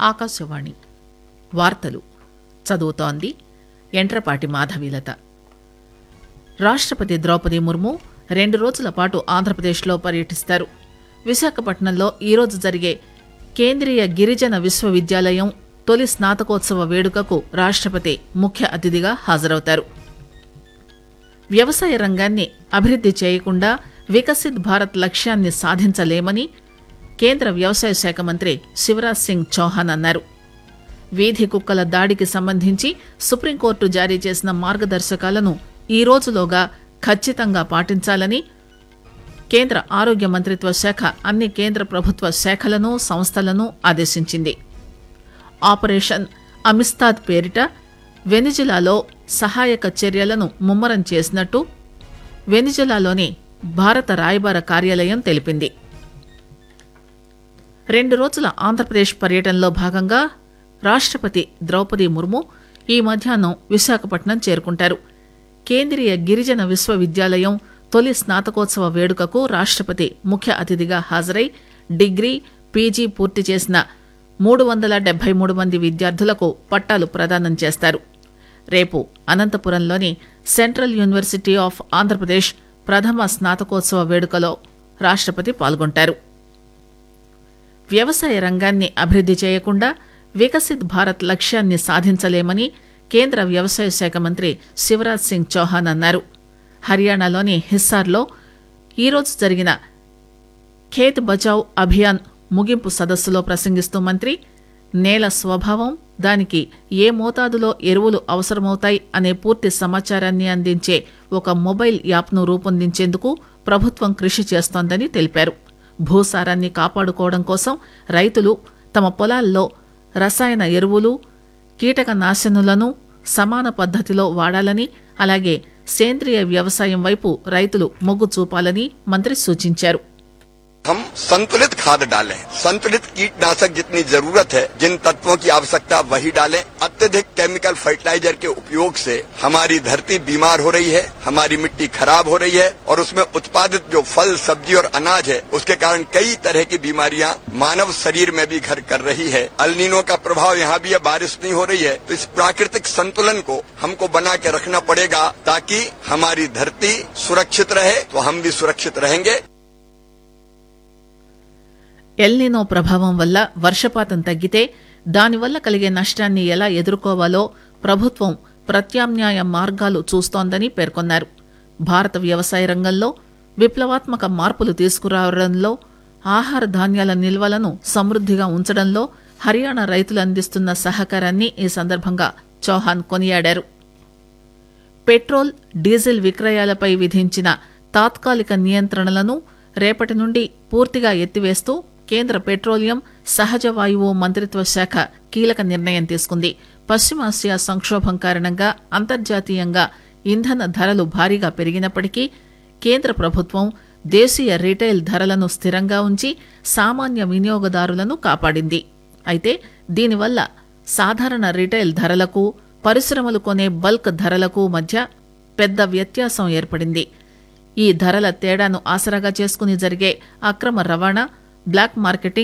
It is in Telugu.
ఆకాశవాణి వార్తలు చదువుతోంది ఎంట్రపాటి మాధవీలత రాష్టపతి ద్రౌపది ముర్ము రెండు రోజుల పాటు ఆంధ్రప్రదేశ్లో పర్యటిస్తారు విశాఖపట్నంలో ఈరోజు జరిగే కేంద్రీయ గిరిజన విశ్వవిద్యాలయం తొలి స్నాతకోత్సవ వేడుకకు రాష్టపతి ముఖ్య అతిథిగా హాజరవుతారు వ్యవసాయ రంగాన్ని అభివృద్ది చేయకుండా వికసిత్ భారత్ లక్ష్యాన్ని సాధించలేమని కేంద్ర వ్యవసాయ శాఖ మంత్రి శివరాజ్ సింగ్ చౌహాన్ అన్నారు వీధి కుక్కల దాడికి సంబంధించి సుప్రీంకోర్టు జారీ చేసిన మార్గదర్శకాలను ఈ రోజులోగా ఖచ్చితంగా పాటించాలని కేంద్ర ఆరోగ్య మంత్రిత్వ శాఖ అన్ని కేంద్ర ప్రభుత్వ శాఖలను సంస్థలను ఆదేశించింది ఆపరేషన్ అమిస్తాద్ పేరిట వెనిజులాలో సహాయక చర్యలను ముమ్మరం చేసినట్టు వెనిజులాలోని భారత రాయబార కార్యాలయం తెలిపింది రెండు రోజుల ఆంధ్రప్రదేశ్ పర్యటనలో భాగంగా రాష్టపతి ద్రౌపది ముర్ము ఈ మధ్యాహ్నం విశాఖపట్నం చేరుకుంటారు కేంద్రీయ గిరిజన విశ్వవిద్యాలయం తొలి స్నాతకోత్సవ వేడుకకు రాష్టపతి ముఖ్య అతిథిగా హాజరై డిగ్రీ పీజీ పూర్తి చేసిన మూడు వందల డెబ్బై మూడు మంది విద్యార్థులకు పట్టాలు ప్రదానం చేస్తారు రేపు అనంతపురంలోని సెంట్రల్ యూనివర్సిటీ ఆఫ్ ఆంధ్రప్రదేశ్ ప్రథమ స్నాతకోత్సవ వేడుకలో రాష్టపతి పాల్గొంటారు వ్యవసాయ రంగాన్ని అభివృద్ది చేయకుండా వికసిత్ భారత్ లక్ష్యాన్ని సాధించలేమని కేంద్ర వ్యవసాయ శాఖ మంత్రి శివరాజ్ సింగ్ చౌహాన్ అన్నారు హర్యానాలోని హిస్సార్లో ఈరోజు జరిగిన ఖేత్ బచావ్ అభియాన్ ముగింపు సదస్సులో ప్రసంగిస్తూ మంత్రి నేల స్వభావం దానికి ఏ మోతాదులో ఎరువులు అవసరమవుతాయి అనే పూర్తి సమాచారాన్ని అందించే ఒక మొబైల్ యాప్ను రూపొందించేందుకు ప్రభుత్వం కృషి చేస్తోందని తెలిపారు భూసారాన్ని కాపాడుకోవడం కోసం రైతులు తమ పొలాల్లో రసాయన ఎరువులు కీటక నాశనులను సమాన పద్ధతిలో వాడాలని అలాగే సేంద్రియ వ్యవసాయం వైపు రైతులు మొగ్గు చూపాలని మంత్రి సూచించారు हम संतुलित खाद डालें संतुलित कीटनाशक जितनी जरूरत है जिन तत्वों की आवश्यकता वही डालें अत्यधिक केमिकल फर्टिलाइजर के उपयोग से हमारी धरती बीमार हो रही है हमारी मिट्टी खराब हो रही है और उसमें उत्पादित जो फल सब्जी और अनाज है उसके कारण कई तरह की बीमारियां मानव शरीर में भी घर कर रही है अल्नीनो का प्रभाव यहाँ भी है बारिश नहीं हो रही है तो इस प्राकृतिक संतुलन को हमको बना के रखना पड़ेगा ताकि हमारी धरती सुरक्षित रहे तो हम भी सुरक्षित रहेंगे ఎల్నినో ప్రభావం వల్ల వర్షపాతం తగ్గితే దానివల్ల కలిగే నష్టాన్ని ఎలా ఎదుర్కోవాలో ప్రభుత్వం ప్రత్యామ్నాయ మార్గాలు చూస్తోందని పేర్కొన్నారు భారత వ్యవసాయ రంగంలో విప్లవాత్మక మార్పులు తీసుకురావడంలో ఆహార ధాన్యాల నిల్వలను సమృద్దిగా ఉంచడంలో హర్యానా రైతులు అందిస్తున్న సహకారాన్ని ఈ సందర్భంగా చౌహాన్ కొనియాడారు పెట్రోల్ డీజిల్ విక్రయాలపై విధించిన తాత్కాలిక నియంత్రణలను రేపటి నుండి పూర్తిగా ఎత్తివేస్తూ కేంద్ర పెట్రోలియం సహజ వాయువు మంత్రిత్వ శాఖ కీలక నిర్ణయం తీసుకుంది పశ్చిమాసియా సంక్షోభం కారణంగా అంతర్జాతీయంగా ఇంధన ధరలు భారీగా పెరిగినప్పటికీ కేంద్ర ప్రభుత్వం దేశీయ రీటైల్ ధరలను స్థిరంగా ఉంచి సామాన్య వినియోగదారులను కాపాడింది అయితే దీనివల్ల సాధారణ రీటైల్ ధరలకు పరిశ్రమలు కొనే బల్క్ ధరలకు మధ్య పెద్ద వ్యత్యాసం ఏర్పడింది ఈ ధరల తేడాను ఆసరాగా చేసుకుని జరిగే అక్రమ రవాణా బ్లాక్ మార్కెటింగ్